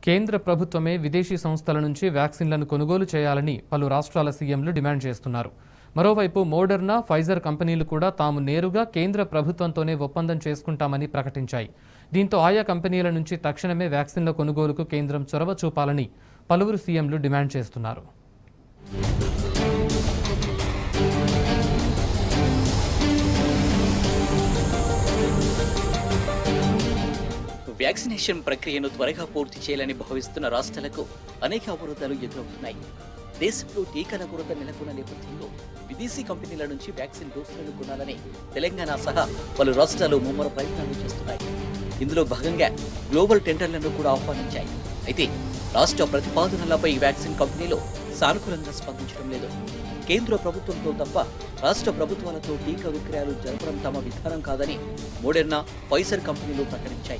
కేంద్ర ప్రభుత్వమే విదేశీ సంస్థల నుంచి వ్యాక్సిన్లను కొనుగోలు చేయాలని పలు రాష్ట్రాల సీఎంలు డిమాండ్ చేస్తున్నారు మరోవైపు మోడర్నా ఫైజర్ కంపెనీలు కూడా తాము నేరుగా కేంద్ర ప్రభుత్వంతోనే ఒప్పందం చేసుకుంటామని ప్రకటించాయి దీంతో ఆయా కంపెనీల నుంచి తక్షణమే వ్యాక్సిన్ల కొనుగోలుకు కేంద్రం చొరవ చూపాలని పలువురు సీఎంలు డిమాండ్ చేస్తున్నారు వ్యాక్సినేషన్ ప్రక్రియను త్వరగా పూర్తి చేయాలని భావిస్తున్న రాష్ట్రాలకు అనేక అవరోధాలు ఎదురవుతున్నాయి దేశంలో టీకాల కొరత నెలకొన్న నేపథ్యంలో విదేశీ కంపెనీల నుంచి వ్యాక్సిన్ డోసులను కొనాలని తెలంగాణ సహా పలు రాష్ట్రాలు ముమ్మర ప్రయత్నాలు చేస్తున్నాయి ఇందులో భాగంగా గ్లోబల్ టెండర్లను కూడా ఆహ్వానించాయి అయితే రాష్ట్ర ప్రతిపాదనలపై ఈ వ్యాక్సిన్ కంపెనీలు సానుకూలంగా స్పందించడం లేదు కేంద్ర ప్రభుత్వంతో తప్ప రాష్ట్ర ప్రభుత్వాలతో టీకా విక్రయాలు జరపడం తమ విధానం కాదని మోడెర్నా ఫైజర్ కంపెనీలు ప్రకటించాయి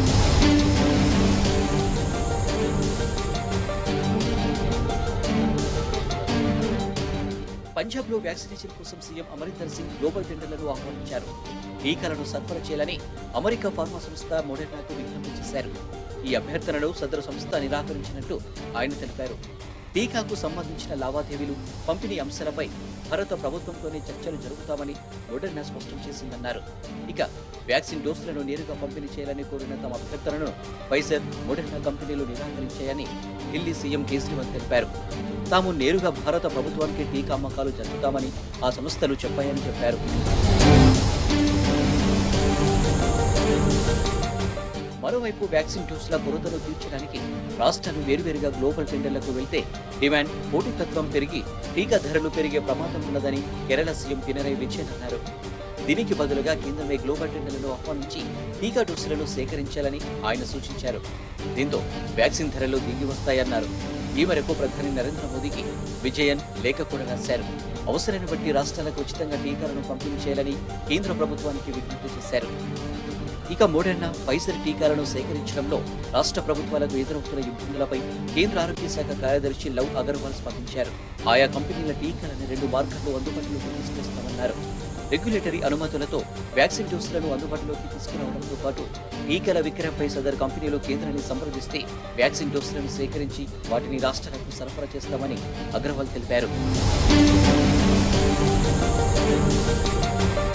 పంజాబ్లో వ్యాక్సినేషన్ కోసం సీఎం అమరీందర్ సింగ్ గ్లోబల్ టెండర్లను ఆహ్వానించారు టీకాలను సరఫరా చేయాలని అమెరికా ఫార్మా సంస్థ మోడెర్నాకు విజ్ఞప్తి చేశారు ఈ అభ్యర్థనను సదరు సంస్థ నిరాకరించినట్టు ఆయన తెలిపారు టీకాకు సంబంధించిన లావాదేవీలు పంపిణీ అంశాలపై భారత ప్రభుత్వంతోనే చర్చలు జరుపుతామని మోడెర్నా స్పష్టం చేసిందన్నారు ఇక వ్యాక్సిన్ డోసులను నేరుగా పంపిణీ చేయాలని కోరిన తమ అభ్యర్థనను ఫైజర్ మోడెర్నా కంపెనీలు నిరాకరించాయని ఢిల్లీ సీఎం కేజ్రీవాల్ తెలిపారు తాము నేరుగా భారత ప్రభుత్వానికి టీకా అమ్మకాలు జరుపుతామని ఆ సంస్థలు చెప్పాయని చెప్పారు మరోవైపు వ్యాక్సిన్ డోసుల కొరతను తీర్చడానికి రాష్ట్రాలు వేరువేరుగా గ్లోబల్ టెండర్లకు వెళ్తే డిమాండ్ పోటీతత్వం పెరిగి టీకా ధరలు పెరిగే ప్రమాదం ఉన్నదని కేరళ సీఎం పినరై విజయన్ అన్నారు దీనికి బదులుగా కేంద్రమే గ్లోబల్ టెండర్లను ఆహ్వానించి టీకా డోసులను సేకరించాలని ఆయన సూచించారు దీంతో వ్యాక్సిన్ ధరలు దిగి వస్తాయన్నారు ఈ మేరకు ప్రధాని నరేంద్ర మోదీకి విజయన్ లేఖ కూడా రాశారు అవసరాన్ని బట్టి రాష్ట్రాలకు ఉచితంగా టీకాలను పంపిణీ చేయాలని కేంద్ర ప్రభుత్వానికి విజ్ఞప్తి చేశారు ఇక మోడెర్నా ఫైజర్ టీకాలను సేకరించడంలో రాష్ట్ర ప్రభుత్వాలకు ఎదురవుతున్న ఇబ్బందులపై కేంద్ర ఆరోగ్య శాఖ కార్యదర్శి లవ్ అగర్వాల్ స్పందించారు ఆయా కంపెనీల టీకాలను రెండు మార్గాల్లో అందుబాటులోకి తీసుకొస్తామన్నారు రెగ్యులేటరీ అనుమతులతో వ్యాక్సిన్ డోసులను అందుబాటులోకి తీసుకురావడంతో పాటు టీకాల విక్రయంపై సదరు కంపెనీలు కేంద్రాన్ని సంప్రదిస్తే వ్యాక్సిన్ డోసులను సేకరించి వాటిని రాష్ట్రాలకు సరఫరా చేస్తామని అగర్వాల్ తెలిపారు